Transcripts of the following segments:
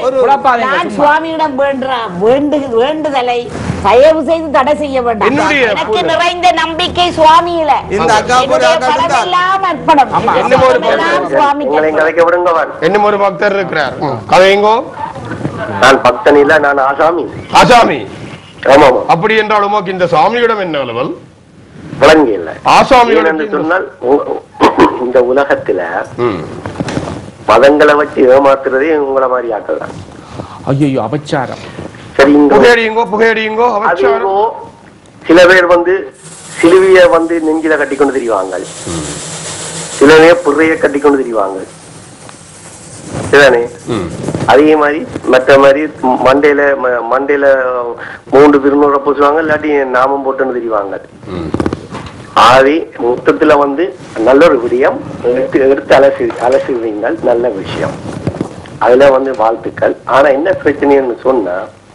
ஒரு குழப்பாதீங்க நான் சும்மா. சுவாமியிடம் வேண்டுறேன் வேண்டு வேண்டுதலை தயவு செய்து தடை செய்ய வேண்டாம் என்னுடைய எனக்கு புரிதல். நிறைந்த நம்பிக்கை சுவாமியில இந்த அக்கா ஒரு என்னுடைய அக்கா இருந்தால். பலமெல்லாம் அர்ப்பணம் ஆமா, என்னுடைய ஆமா. பலமெல்லாம் உங்களை சுவாமிக்கு கலைக்க விடுங்கவான் இன்னும் ஒரு பக்தர் இருக்கிறார் ம், கதையுங்கோ நான் பக்தன் இல்ல நான் ஆசாமி ஆசாமி ஆமா ஆமா அப்படி என்றால் உமக்கு இந்த சாமியிடம் என்ன லெவல் விளங்கி இல்ல ஆசாமியிடம் ஏனென்று இந்த- சொன்னால் உ- இந்த உலகத்துல ம். மதங்களை வச்சு ஏமாத்துறதே உங்களை மாதிரி ஆட்கள் தான் ஐயோ அபச்சாரம் சரிங்களா புகையடியுங்கோ புகையடியுங்கோ அவச்சாரம் அதுவோ சில பேர் வந்து சிலுவைய வந்து நெஞ்சில கட்டிக்கொண்டு திரிவாங்க சில பேர் புறைய கட்டிக்கொண்டு திரிவாங்க சரிதானே ம். அதே மாதிரி மற்ற மாதிரி மண்டையில ம- மண்டையில மூன்று திருநூறை பூசுவாங்க இல்லாட்டி நாமம் போட்டுன்னு திரிவாங்க ம். ஆகவே மொத்தத்துல வந்து நல்ல ஒரு விடயம் எடுத்து எடுத்து அலசி அலசுவீங்கள் நல்ல விஷயம் அதுல வந்து வாழ்த்துக்கள் ஆனா என்ன பிரச்சனைன்னு சொன்னா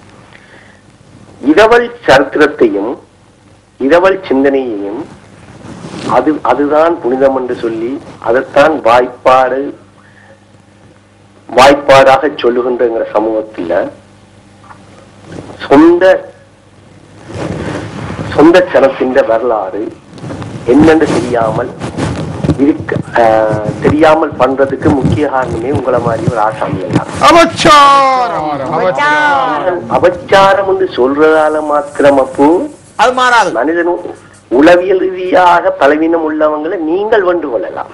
இரவல் சரித்திரத்தையும் இரவல் சிந்தனையையும் அது அதுதான் புனிதம் என்று சொல்லி அதைத்தான் வாய்ப்பாடு வாய்ப்பாடாக சொல்லுகின்றங்கிற சமூகத்துல சொந்த சொந்த சனத்தின் வரலாறு என்னென்று தெரியாமல் இருக்க ஆஹ், தெரியாமல் பண்றதுக்கு முக்கிய காரணமே உங்களை மாதிரி ஒரு ஆசாமிகள் தான் அவச்சாரம் அவச்சாரம் அபச்சாரம் என்று சொல்றதால மாத்திரம் அப்போ அது மாறாது மனிதன் உளவியல் ரீதியாக பலவீனம் உள்ளவங்களை நீங்கள் வென்று கொள்ளலாம்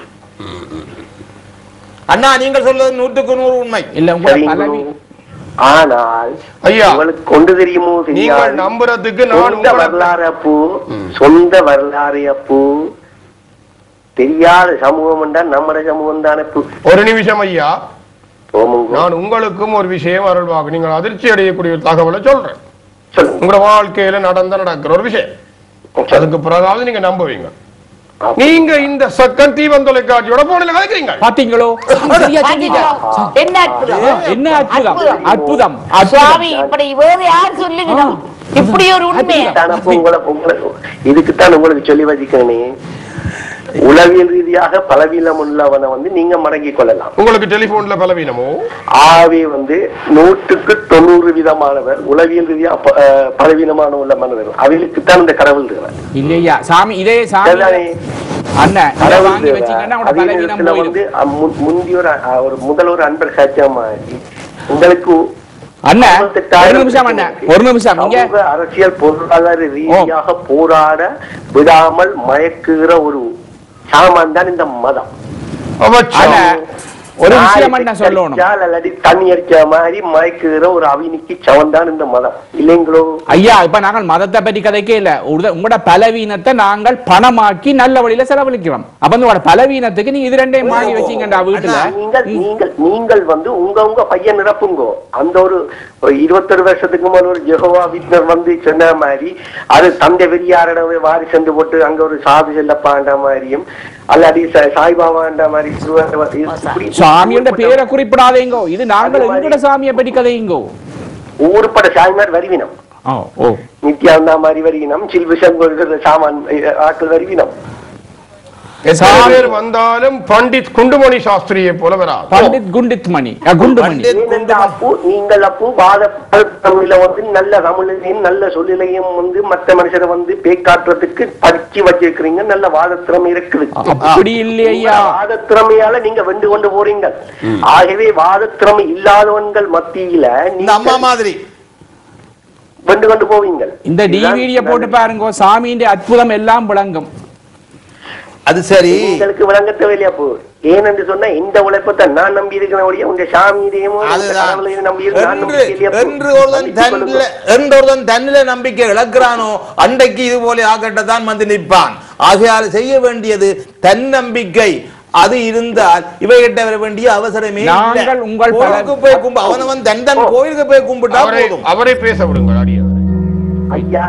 அண்ணா நீங்கள் சொல்வது நூற்றுக்கு நூறு உண்மை இல்ல உங்களை சரிங்களோ? பலவி ஆனால் ஐயா, உங்களுக்கு கொண்டு தெரியுமோ நீங்கள் தெரியாது நம்புறதுக்கு நான் சொந்த உங்களை வரலாறு அப்போ ம். சொந்த வரலாறு அப்போ தெரியாத சமூகம் என்றால் நம்மட சமூகம் தானே அப்போ. ஒரு நிமிஷம் ஐயா போமுங்க. நான் உங்களுக்கும் ஒரு விஷயம் அருள்வாக்கு நீங்கள் அதிர்ச்சி அடையக்கூடிய ஒரு தகவலை சொல்றேன் சொல்லுங்க உங்களோட வாழ்க்கையில நடந்த நடக்கிற ஒரு விஷயம் அதுக்கு பிறகாவது நீங்க நம்புவீங்க நீங்க இந்த சக்கன் தீபம் தொலைக்காட்சியோட போனில கதைக்கிறீங்க பாத்தீங்களோ சரியா சொன்னீங்க. என்ன அற்புதம் என்ன அற்புதம் அற்புதம். அற்புதம் சுவாமி இப்படி வேறு யார் சொல்லுகிறோம் இப்படி ஒரு உண்மை இதுக்குத்தான் அப்போ உங்களை உங்களை இதுக்குத்தான் உங்களுக்கு சொல்லி வச்சுக்கணும் உளவியல் ரீதியாக பலவீனம் உள்ளவனை வந்து நீங்க மடங்கிக் கொள்ளலாம் உங்களுக்கு டெலிபோன்ல பலவீனமோ ஆவே வந்து நூற்றுக்கு தொண்ணூறு விதமானவர் உளவியல் ரீதியா ப- அஹ் பலவீனமான உள்ள மனிதர் அவர்களுக்குத்தான் இந்த கடவுள் இருக்கிறார் இல்லையா சாமி இதே சாமி சரிதானே? அண்ணன் இதை கடவுள் வாங்கி வச்சீங்கன்னா உங்களோட அதே பலவீனம் நேரத்துல போயிடும் வந்து அஹ் மு- முந்தி ஒரு அஹ் ஒரு முதல் ஒரு அன்பர் சாட்சியம் மாதிரி உங்களுக்கு அண்ணன் ஒரு அறுபத்தெட்டாயிரம் நிமிஷம் அண்ணன் ஒரு நிமிஷம் இங்க சமூக அரசியல் பொருளாதார ரீதியாக போராட விடாமல் மயக்குகிற ஒரு சாமான் தான் இந்த மதம் அவச்சாரம் அண்ணன் ஒரு விஷயம் நாய் அண்ணன் சொல்லணும் அடிச்சால் அல்லது தண்ணி அடிச்ச மாதிரி மயக்குகிற ஒரு அவினிக்கு சவந்தான் இந்த மதம் இல்லைங்களோ ஐயா இப்ப நாங்கள் மதத்தை பற்றி கதைக்கே இல்ல உட- உங்களோட பலவீனத்தை நாங்கள் பணமாக்கி நல்ல வழியில செலவழிக்கிறோம் அப்ப வந்து உங்களோட பலவீனத்துக்கு நீங்க இது ரெண்டையும் வாங்கி வச்சீங்கடா வீட்டுல நீங்கள் நீங்கள் நீங்கள் வந்து உங்க உங்க பையன் நிரப்புங்கோ அந்த ஒரு ஒரு இருபத்தொரு வருஷத்துக்கு முன்னாடி ஒரு ஜெகோவா விட்னர் வந்து சொன்ன மாதிரி அது தந்தை பெரியாரிடம் வாரி சென்று போட்டு அங்க ஒரு சாது செல்லப்பாண்ட மாதிரியும் அல்லாடி சா- சாய்பாபாண்ட மாதிரி திருவள்ளுவர் இப்படி சாமியோட பேரை குறிப்பிடாதீங்கோ இது நாங்கள் அது மாதிரி- எங்கட சாமியை பற்றி கதையுங்கோ ஊருப்பட சாய்மார் வருவினம் ஓ ஓ நித்யானந்தா மாதிரி வருவினம் சில்விஷம் சாமான் அஹ், ஆட்கள் வருவினம் எத்தனை பேர் வந்தாலும் பண்டித் குண்டுமணி சாஸ்திரியை போல வராது பண்டித் குண்டித் மணி அ, குண்டுமணி பண்டித் ஏனென்றா அப்போ நீங்கள் அப்போ வாத தமிழ்ல வந்து நல்ல தமிழையும் நல்ல சொல்லிலையும் வந்து மற்ற மனுஷரை வந்து பேக்காட்டுறதுக்கு படிச்சு வச்சிருக்கிறீங்க நல்ல வாதத்திறமை இருக்குது அப்படி இல்லையா உங்களோட வாதத்திறமையால நீங்க வென்று கொண்டு போறீங்க ஆகவே வாதத்திறமை இல்லாதவன்கள் மத்தியில இந்த அம்மா நீங்கள் மாதிரி வென்று கொண்டு போவீங்க இந்த டிவிடிய போட்டு பாருங்க சாமியின் அற்புதம் எல்லாம் விளங்கும் அது சரி உங்களுக்கு விளங்க தேவையில்லையா போ ஏனென்று சொன்னா இந்த உழைப்பத்தை நான் நம்பி இருக்கிற உங்க சாமியையும் உங்க அதுதான் கடவுளையும் நம்பி இருக்கு. நான் என்று நம்பிக்கை இல்லையா போ? என்று ஒருவன் மன்னித்துக் தன்னில கொள்ளுங்க. என்று ஒருவன் தன்னில நம்பிக்கை இழக்கிறானோ அன்றைக்கு இது போல ஆகட்டத்தான் வந்து நிற்பான் ஆகையால் செய்ய வேண்டியது தன்னம்பிக்கை அது இருந்தால் இவைகிட்ட வர வேண்டிய அவசரமே இல்லை. நாங்கள் உங்கள் பல- கோயிலுக்கு போய் கும்ப அவனவன் தன் தன் கோயிலுக்கு போய் கும்பிட்டா அவரை போதும் அவரை பேச விடுங்கள் அடியாரை ஐயா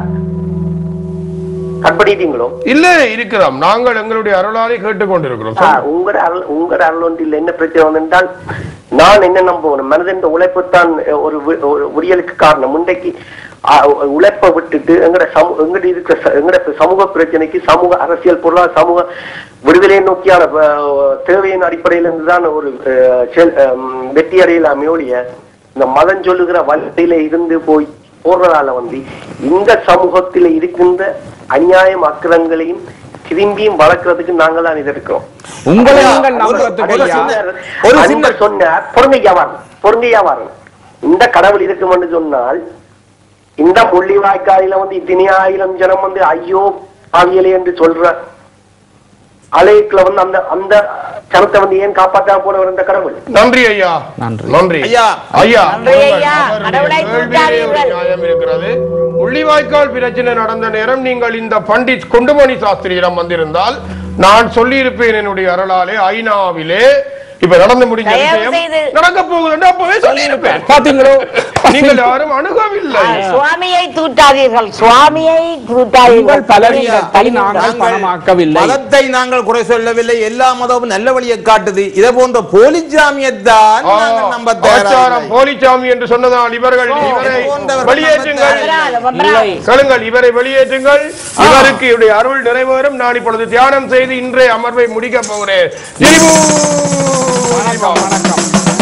கட் பண்ணிட்டீங்களோ இல்ல இருக்கிறோம் நாங்கள் எங்களுடைய அருளாரை கேட்டுக்கொண்டிருக்கிறோம் ஆ, உங்களோட அருள் உங்களோட அருள் ஒன்றில் என்ன பிரச்சனை வந்தென்றால் நான் என்ன நம்புவேன் மனதின் உழைப்புத்தான் ஒரு வி- ஒரு விடியலுக்கு காரணம் முண்டைக்கு ஆ, உழைப்பை விட்டுட்டு எங்கட சமூக எங்கட இருக்கிற ச- எங்கட சமூக பிரச்சனைக்கு சமூக அரசியல் பொருளாதார சமூக விடுதலையை நோக்கியான அஹ், தேவையின் அடிப்படையில இருந்துதான் ஒரு அஹ், செல்- அஹ், வெற்றி அடையலாமே ஒழிய இந்த மதம் சொல்லுகிற வழியில இருந்து போய் போறதால வந்து இந்த சமூகத்தில இருக்கின்ற அநியாயம் அக்கிரங்களையும் திரும்பியும் வளர்க்கறதுக்கு நாங்கள் தான் இது இருக்கிறோம் உங்களை ஐயா, நீங்கள் ஒரு- நம்புறதுக்கு ஒரு ஐயா. சின்ன- ஒரு சின்ன- அன்பர் சொன்னார் பொறுங்கையா வரணும் பொறுங்கையா வரணும் இந்த கடவுள் இருக்குமென்று சொன்னால் இந்த முள்ளிவாய்க்காலில வந்து இத்தனை ஆயிரம் ஜனம் வந்து ஐயோ பாவியலே என்று சொல்ற அலைக்குள்ள வந்து அந்த அந்த ஜனத்தை வந்து ஏன் காப்பாற்றாம போனவர் இந்த கடவுள் நன்றி ஐயா நன்றி. நன்றி ஐயா. ஐயா நன்றி ஐயா. அவருடைய கடவுளை கேள்வியிலே ஒரு தூண்டாதீர்கள். நியாயம் இருக்கிறது முள்ளிவாய்க்கால் பிரச்சனை நடந்த நேரம் நீங்கள் இந்த பண்டிட் குண்டுமணி சாஸ்திரியிடம் வந்திருந்தால் நான் சொல்லியிருப்பேன் என்னுடைய அருளாலே ஐநாவிலே இப்ப நடந்து முடிஞ்ச தயவு விஷயம் செய்து- நடக்க போகுதுன்னு அப்பவே சொல்லியிருப்பேன் பாத்தீங்களோ நீங்கள் யாரும் அணுகவில்லை சுவாமியை தூட்டாதீர்கள் சுவாமியை உங்கள் தூட்டாதீர்கள் பலவீனத்தை நாங்கள் பணமாக்கவில்லை மதத்தை நாங்கள் குறை சொல்லவில்லை எல்லா மதமும் நல்ல வழியை காட்டுது இதை போன்ற போலி ஜாமியத்தான் ஆ, நாங்கள் நம்ப ஆச்சாரம் தயாராக போலிச்சாமி என்று சொன்னதால் இவர்கள் இவரை இது போன்றவர்கள் வெளியேற்றுங்கள் நம்ப இல்லை சொல்லுங்கள் இவரை வெளியேற்றுங்கள் இவருக்கு இவருடைய அருள் நிறைவேறும் நான் இப்பொழுது தியானம் செய்து இன்றைய அமர்வை முடிக்க போகிறேன் திரிபு! வணக்கம் வணக்கம்